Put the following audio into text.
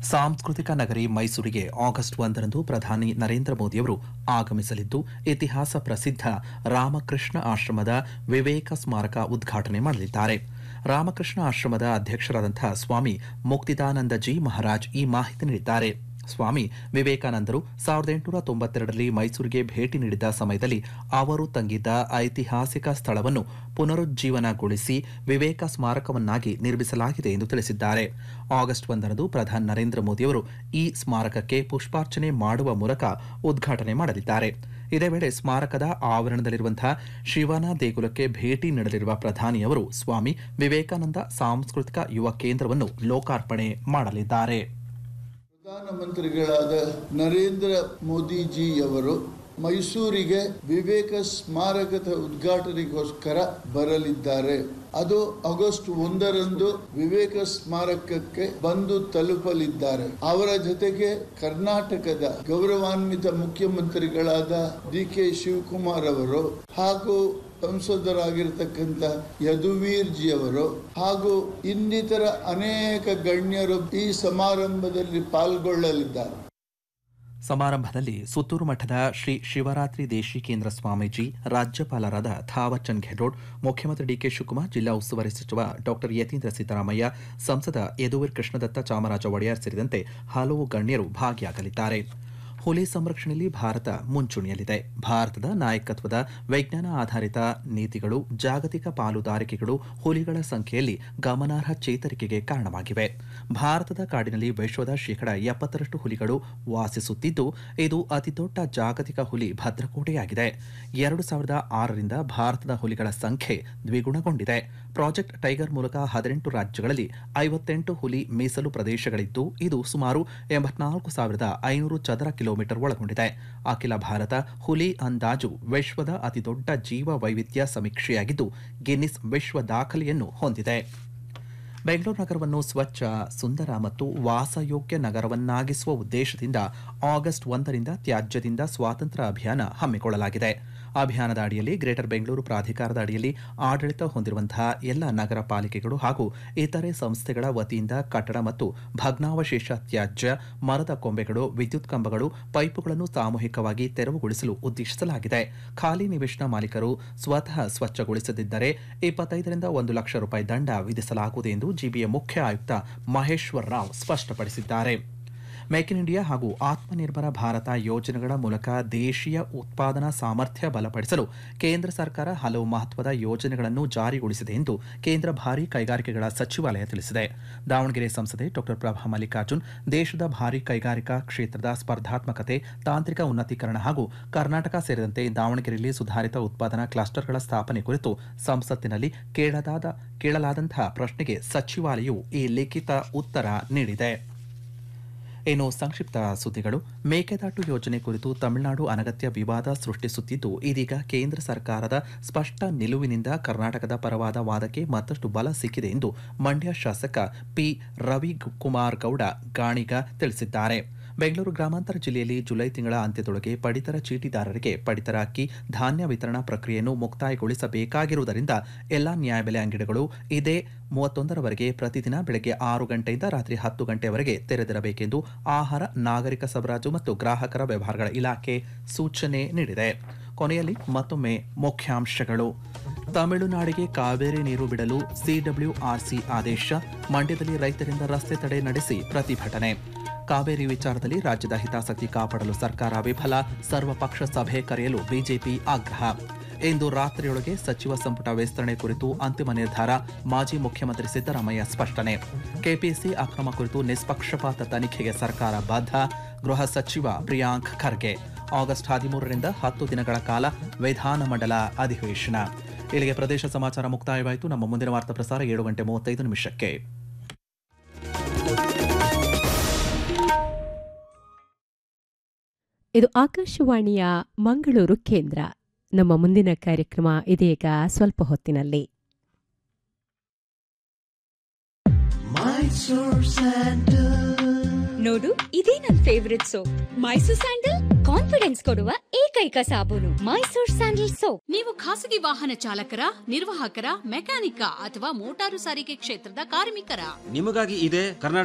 ಸಾಂಸ್ಕೃತಿಕ ನಗರಿ ಮೈಸೂರಿಗೆ ಆಗಸ್ಟ್ ಒಂದರಂದು ಪ್ರಧಾನಿ ನರೇಂದ್ರ ಮೋದಿಯವರು ಆಗಮಿಸಲಿದ್ದು ಇತಿಹಾಸ ಪ್ರಸಿದ್ಧ ರಾಮಕೃಷ್ಣ ಆಶ್ರಮದ ವಿವೇಕ ಸ್ಮಾರಕ ಉದ್ಘಾಟನೆ ಮಾಡಲಿದ್ದಾರೆ ರಾಮಕೃಷ್ಣ ಆಶ್ರಮದ ಅಧ್ಯಕ್ಷರಾದಂತಹ ಸ್ವಾಮಿ ಮುಕ್ತಿದಾನಂದಜಿ ಮಹಾರಾಜ್ ಈ ಮಾಹಿತಿ ನೀಡಿದ್ದಾರೆ ಸ್ವಾಮಿ ವಿವೇಕಾನಂದರು ಸಾವಿರದ ಎಂಟುನೂರ ತೊಂಬತ್ತೆರಡರಲ್ಲಿ ಮೈಸೂರಿಗೆ ಭೇಟಿ ನೀಡಿದ ಸಮಯದಲ್ಲಿ ಅವರು ತಂಗಿದ್ದ ಐತಿಹಾಸಿಕ ಸ್ಥಳವನ್ನು ಪುನರುಜ್ಜೀವನಗೊಳಿಸಿ ವಿವೇಕ ಸ್ಮಾರಕವನ್ನಾಗಿ ನಿರ್ಮಿಸಲಾಗಿದೆ ಎಂದು ತಿಳಿಸಿದ್ದಾರೆ ಆಗಸ್ಟ್ ಒಂದರಂದು ಪ್ರಧಾನಿ ನರೇಂದ್ರ ಮೋದಿಯವರು ಈ ಸ್ಮಾರಕಕ್ಕೆ ಪುಷ್ಪಾರ್ಚನೆ ಮಾಡುವ ಮೂಲಕ ಉದ್ಘಾಟನೆ ಮಾಡಲಿದ್ದಾರೆ ಇದೇ ವೇಳೆ ಸ್ಮಾರಕದ ಆವರಣದಲ್ಲಿರುವಂತಹ ಶಿವನ ದೇಗುಲಕ್ಕೆ ಭೇಟಿ ನೀಡಲಿರುವ ಪ್ರಧಾನಿಯವರು ಸ್ವಾಮಿ ವಿವೇಕಾನಂದ ಸಾಂಸ್ಕೃತಿಕ ಯುವ ಕೇಂದ್ರವನ್ನು ಲೋಕಾರ್ಪಣೆ ಮಾಡಲಿದ್ದಾರೆ ಪ್ರಧಾನಮಂತ್ರಿಗಳಾದ ನರೇಂದ್ರ ಮೋದಿಜಿಯವರು ಮೈಸೂರಿಗೆ ವಿವೇಕ ಸ್ಮಾರಕದ ಉದ್ಘಾಟನೆಗೋಸ್ಕರ ಬರಲಿದ್ದಾರೆ ಅದು ಆಗಸ್ಟ್ ಒಂದರಂದು ವಿವೇಕ ಸ್ಮಾರಕಕ್ಕೆ ಬಂದು ತಲುಪಲಿದ್ದಾರೆ ಅವರ ಜೊತೆಗೆ ಕರ್ನಾಟಕದ ಗೌರವಾನ್ವಿತ ಮುಖ್ಯಮಂತ್ರಿಗಳಾದ ಡಿ ಕೆ ಶಿವಕುಮಾರ್ ಅವರು ಹಾಗೂ ಸಂಸದರಾಗಿರ್ತಕ್ಕಂಥ ಯದುವೀರ್ ಜಿ ಅವರು ಹಾಗೂ ಇನ್ನಿತರ ಅನೇಕ ಗಣ್ಯರು ಈ ಸಮಾರಂಭದಲ್ಲಿ ಪಾಲ್ಗೊಳ್ಳಲಿದ್ದಾರೆ ಸಮಾರಂಭದಲ್ಲಿ ಸುತ್ತೂರು ಮಠದ ಶ್ರೀ ಶಿವರಾತ್ರಿ ದೇಶಿಕೇಂದ್ರ ಸ್ವಾಮೀಜಿ ರಾಜ್ಯಪಾಲರಾದ ಥಾವರ್ಚಂದ್ ಗೆಹ್ಲೋಟ್ ಮುಖ್ಯಮಂತ್ರಿ ಡಿಕೆ ಶಿವಕುಮಾರ್ ಜಿಲ್ಲಾ ಉಸ್ತುವಾರಿ ಸಚಿವ ಡಾಕ್ಟರ್ ಯತೀಂದ್ರ ಸಿದ್ದರಾಮಯ್ಯ ಸಂಸದ ಯದುವೀರ್ ಕೃಷ್ಣದತ್ತ ಚಾಮರಾಜ ಒಡೆಯರ್ ಸೇರಿದಂತೆ ಹಲವು ಗಣ್ಯರು ಭಾಗಿಯಾಗಲಿದ್ದಾರೆ ಹುಲಿ ಸಂರಕ್ಷಣೆಯಲ್ಲಿ ಭಾರತ ಮುಂಚೂಣಿಯಲ್ಲಿದೆ ಭಾರತದ ನಾಯಕತ್ವದ ವಿಜ್ಞಾನ ಆಧಾರಿತ ನೀತಿಗಳು ಜಾಗತಿಕ ಪಾಲುದಾರಿಕೆಗಳು ಹುಲಿಗಳ ಸಂಖ್ಯೆಯಲ್ಲಿ ಗಮನಾರ್ಹ ಚೇತರಿಕೆಗೆ ಕಾರಣವಾಗಿವೆ ಭಾರತದ ಕಾಡಿನಲ್ಲಿ ವಿಶ್ವದ ಶೇಕಡ ಎಪ್ಪತ್ತರಷ್ಟು ಹುಲಿಗಳು ವಾಸಿಸುತ್ತಿದ್ದು ಇದು ಅತಿದೊಡ್ಡ ಜಾಗತಿಕ ಹುಲಿ ಭದ್ರಕೋಟೆಯಾಗಿದೆ ಎರಡು ಸಾವಿರದ ಆರರಿಂದ ಭಾರತದ ಹುಲಿಗಳ ಸಂಖ್ಯೆ ದ್ವಿಗುಣಗೊಂಡಿದೆ ಪ್ರಾಜೆಕ್ಟ್ ಟೈಗರ್ ಮೂಲಕ ಹದಿನೆಂಟು ರಾಜ್ಯಗಳಲ್ಲಿ ಐವತ್ತೆಂಟು ಹುಲಿ ಮೀಸಲು ಪ್ರದೇಶಗಳಿದ್ದು ಇದು ಸುಮಾರು ಎಂಬತ್ನಾಲ್ಕು ಸಾವಿರದ ಐನೂರು ಚದರ ಕಿಲೋಮೀಟರ್ ಒಳಗೊಂಡಿದೆ ಅಖಿಲ ಭಾರತ ಹುಲಿ ಅಂದಾಜು ವಿಶ್ವದ ಅತಿದೊಡ್ಡ ಜೀವ ವೈವಿಧ್ಯ ಸಮೀಕ್ಷೆಯಾಗಿದ್ದು ಗಿನ್ನಿಸ್ ವಿಶ್ವ ದಾಖಲೆಯನ್ನು ಹೊಂದಿದೆ ಬೆಂಗಳೂರು ನಗರವನ್ನು ಸ್ವಚ್ಛ ಸುಂದರ ಮತ್ತು ವಾಸಯೋಗ್ಯ ನಗರವನ್ನಾಗಿಸುವ ಉದ್ದೇಶದಿಂದ ಆಗಸ್ಟ್ ಒಂದರಿಂದ ತ್ಯಾಜ್ಯದಿಂದ ಸ್ವಾತಂತ್ರ್ಯ ಅಭಿಯಾನ ಹಮ್ಮಿಕೊಳ್ಳಲಾಗಿದೆ ಅಭಿಯಾನದ ಅಡಿಯಲ್ಲಿ ಗ್ರೇಟರ್ ಬೆಂಗಳೂರು ಪ್ರಾಧಿಕಾರದ ಅಡಿಯಲ್ಲಿ ಆಡಳಿತ ಹೊಂದಿರುವಂತಹ ಎಲ್ಲ ನಗರ ಪಾಲಿಕೆಗಳು ಹಾಗೂ ಇತರೆ ಸಂಸ್ಥೆಗಳ ವತಿಯಿಂದ ಕಟ್ಟಡ ಮತ್ತು ಭಗ್ನಾವಶೇಷ ತ್ಯಾಜ್ಯ ಮರದ ಕೊಂಬೆಗಳು ವಿದ್ಯುತ್ ಕಂಬಗಳು ಪೈಪುಗಳನ್ನು ಸಾಮೂಹಿಕವಾಗಿ ತೆರವುಗೊಳಿಸಲು ಉದ್ದೇಶಿಸಲಾಗಿದೆ ಖಾಲಿ ನಿವೇಶನ ಮಾಲೀಕರು ಸ್ವತಃ ಸ್ವಚ್ಛಗೊಳಿಸದಿದ್ದರೆ ಇಪ್ಪತ್ತೈದರಿಂದ ಒಂದು ಲಕ್ಷ ರೂಪಾಯಿ ದಂಡ ವಿಧಿಸಲಾಗುವುದು ಎಂದು ಜಿಬಿಎ ಮುಖ್ಯ ಆಯುಕ್ತ ಮಹೇಶ್ವರ್ ರಾವ್ ಸ್ಪಷ್ಟಪಡಿಸಿದ್ದಾರೆ ಮೇಕ್ ಇನ್ ಇಂಡಿಯಾ ಹಾಗೂ ಆತ್ಮನಿರ್ಭರ ಭಾರತ ಯೋಜನೆಗಳ ಮೂಲಕ ದೇಶೀಯ ಉತ್ಪಾದನಾ ಸಾಮರ್ಥ್ಯ ಬಲಪಡಿಸಲು ಕೇಂದ್ರ ಸರ್ಕಾರ ಹಲವು ಮಹತ್ವದ ಯೋಜನೆಗಳನ್ನು ಜಾರಿಗೊಳಿಸಿದೆ ಎಂದು ಕೇಂದ್ರ ಭಾರೀ ಕೈಗಾರಿಕೆಗಳ ಸಚಿವಾಲಯ ತಿಳಿಸಿದೆ ದಾವಣಗೆರೆ ಸಂಸದೆ ಡಾಕ್ಟರ್ ಪ್ರಭಾ ಮಲ್ಲಿಕಾರ್ಜುನ್ ದೇಶದ ಭಾರೀ ಕೈಗಾರಿಕಾ ಕ್ಷೇತ್ರದ ಸ್ಪರ್ಧಾತ್ಮಕತೆ ತಾಂತ್ರಿಕ ಉನ್ನತೀಕರಣ ಹಾಗೂ ಕರ್ನಾಟಕ ಸೇರಿದಂತೆ ದಾವಣಗೆರೆಯಲ್ಲಿ ಸುಧಾರಿತ ಉತ್ಪಾದನಾ ಕ್ಲಸ್ಟರ್ಗಳ ಸ್ಥಾಪನೆ ಕುರಿತು ಸಂಸತ್ತಿನಲ್ಲಿ ಕೇಳಲಾದ ಕೇಳಲಾದಂತಹ ಪ್ರಶ್ನೆಗೆ ಸಚಿವಾಲಯವು ಈ ಲಿಖಿತ ಉತ್ತರ ನೀಡಿದೆ ಇನ್ನು ಸಂಕ್ಷಿಪ್ತ ಸುದ್ದಿಗಳು ಮೇಕೆದಾಟು ಯೋಜನೆ ಕುರಿತು ತಮಿಳುನಾಡು ಅನಗತ್ಯ ವಿವಾದ ಸೃಷ್ಟಿಸುತ್ತಿದ್ದು ಇದೀಗ ಕೇಂದ್ರ ಸರ್ಕಾರದ ಸ್ಪಷ್ಟ ನಿಲುವಿನಿಂದ ಕರ್ನಾಟಕದ ಪರವಾದ ವಾದಕ್ಕೆ ಮತ್ತಷ್ಟು ಬಲ ಸಿಕ್ಕಿದೆ ಎಂದು ಮಂಡ್ಯ ಶಾಸಕ ಪಿ ರವಿಕುಮಾರ್ ಗೌಡ ಗಾಣಿಗ ತಿಳಿಸಿದ್ದಾರೆ ಬೆಂಗಳೂರು ಗ್ರಾಮಾಂತರ ಜಿಲ್ಲೆಯಲ್ಲಿ ಜುಲೈ ತಿಂಗಳ ಅಂತ್ಯದೊಳಗೆ ಪಡಿತರ ಚೀಟಿದಾರರಿಗೆ ಪಡಿತರ ಅಕ್ಕಿ ಧಾನ್ಯ ವಿತರಣಾ ಪ್ರಕ್ರಿಯೆಯನ್ನು ಮುಕ್ತಾಯಗೊಳಿಸಬೇಕಾಗಿರುವುದರಿಂದ ಎಲ್ಲಾ ನ್ಯಾಯಬೆಲೆ ಅಂಗಡಿಗಳು ಇದೇ ಮೂವತ್ತೊಂದರವರೆಗೆ ಪ್ರತಿದಿನ ಬೆಳಗ್ಗೆ ಆರು ಗಂಟೆಯಿಂದ ರಾತ್ರಿ ಹತ್ತು ಗಂಟೆಯವರೆಗೆ ತೆರೆದಿರಬೇಕೆಂದು ಆಹಾರ ನಾಗರಿಕ ಸರಬರಾಜು ಮತ್ತು ಗ್ರಾಹಕರ ವ್ಯವಹಾರಗಳ ಇಲಾಖೆ ಸೂಚನೆ ನೀಡಿದೆ ಕೊನೆಯಲ್ಲಿ ಮತ್ತೊಮ್ಮೆ ಮುಖ್ಯಾಂಶಗಳು ತಮಿಳುನಾಡಿಗೆ ಕಾವೇರಿ ನೀರು ಬಿಡಲು ಸಿಡಬ್ಲ್ಯೂಆರ್ಸಿ ಆದೇಶ ಮಂಡ್ಯದಲ್ಲಿ ರೈತರಿಂದ ರಸ್ತೆ ತಡೆ ನಡೆಸಿ ಪ್ರತಿಭಟನೆ ಕಾವೇರಿ ವಿಚಾರದಲ್ಲಿ ರಾಜ್ಯದ ಹಿತಾಸಕ್ತಿ ಕಾಪಾಡಲು ಸರ್ಕಾರ ವಿಫಲ ಸರ್ವಪಕ್ಷ ಸಭೆ ಕರೆಯಲು ಬಿಜೆಪಿ ಆಗ್ರಹ ಇಂದು ರಾತ್ರಿಯೊಳಗೆ ಸಚಿವ ಸಂಪುಟ ವಿಸ್ತರಣೆ ಕುರಿತು ಅಂತಿಮ ನಿರ್ಧಾರ ಮಾಜಿ ಮುಖ್ಯಮಂತ್ರಿ ಸಿದ್ದರಾಮಯ್ಯ ಸ್ಪಷ್ಟನೆ ಕೆಪಿಸಿ ಅಕ್ರಮ ಕುರಿತು ನಿಷ್ಪಕ್ಷಪಾತ ತನಿಖೆಗೆ ಸರ್ಕಾರ ಬದ್ಧ ಗೃಹ ಸಚಿವ ಪ್ರಿಯಾಂಕ್ ಖರ್ಗೆ ಆಗಸ್ಟ್ ಹದಿಮೂರರಿಂದ ಹತ್ತು ದಿನಗಳ ಕಾಲ ವಿಧಾನಮಂಡಲ ಅಧಿವೇಶನ ಇಲ್ಲಿಗೆ ಪ್ರದೇಶ ಸಮಾಚಾರ ಮುಕ್ತಾಯವಾಯಿತು ನಮ್ಮ ಮುಂದಿನ ವಾರ್ತಾ ಪ್ರಸಾರ ಏಳು ಗಂಟೆ ಮೂವತ್ತೈದು ನಿಮಿಷಕ್ಕೆ ಇದು ಆಕಾಶವಾಣಿಯ ಮಂಗಳೂರು ಕೇಂದ್ರ ನಮ್ಮ ಮುಂದಿನ ಕಾರ್ಯಕ್ರಮ ಇದೀಗ ಸ್ವಲ್ಪ ಹೊತ್ತಿನಲ್ಲಿ ನೋಡು ಇದೇ ನನ್ favourite soap Mysore sandal confidence ಕೊಡುವ ಏಕೈಕ ಸಾಬೂನು ಮೈಸೂರ್ ಸ್ಯಾಂಡಲ್ ಸೋಪ್ ನೀವು ಖಾಸಗಿ ವಾಹನ ಚಾಲಕರ ನಿರ್ವಾಹಕರ ಮೆಕ್ಯಾನಿಕ ಅಥವಾ ಮೋಟಾರು ಸಾರಿಗೆ ಕ್ಷೇತ್ರದ ಕಾರ್ಮಿಕರ ನಿಮಗಾಗಿ ಇದೆ ಕರ್ನಾಟಕ